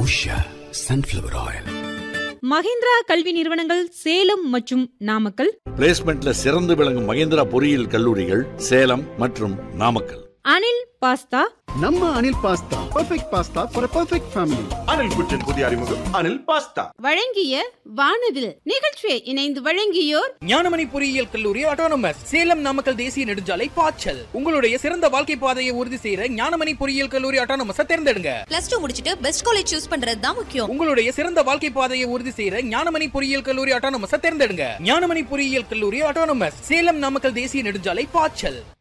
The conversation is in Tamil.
உஷா சன்ஃப்ளவர் ஆயில் மஹிந்திரா கல்வி நிறுவனங்கள் சேலம் மற்றும் நாமக்கல் பிளேஸ்மெண்ட்ல சிறந்து விளங்கும் மகேந்திரா பொறியியல் கல்லூரிகள் சேலம் மற்றும் நாமக்கல் அனில் பாஸ்தா நம்ம Anil pasta perfect pasta for perfect family Anil kitchen புதிய அறிமுகம் அனில் பாஸ்தா வழங்கிய வானவில் நிகழ்ச்சியை இணைந்து வழங்கியோர் ஞானமணி பொறியியல் கல்லூரி ஆட்டோனமஸ் சேலம் நாமக்கல் தேசிய நெடுஞ்சாலை பாய்ச்சல் உங்களுடைய சிறந்த வாழ்க்கை பாதையை உறுதி செய்யற ஞானமணி பொறியியல் கல்லூரி ஆட்டோனமஸ் தேர்ந்தெடுங்க பிளஸ் டூ முடிச்சிட்டு பெஸ்ட் காலேஜ் சூஸ் பண்றது தான் முக்கியம் உங்களுடைய சிறந்த வாழ்க்கை பாதையை உறுதி செய்யற ஞானமணி பொறியியல் கல்லூரி ஆட்டோனமஸ் தேர்ந்தெடுங்க ஞானமணி பொறியியல் கல்லூரி ஆட்டோனமஸ் சேலம் நாமக்கல் தேசிய நெடுஞ்சாலை பாய்ச்சல்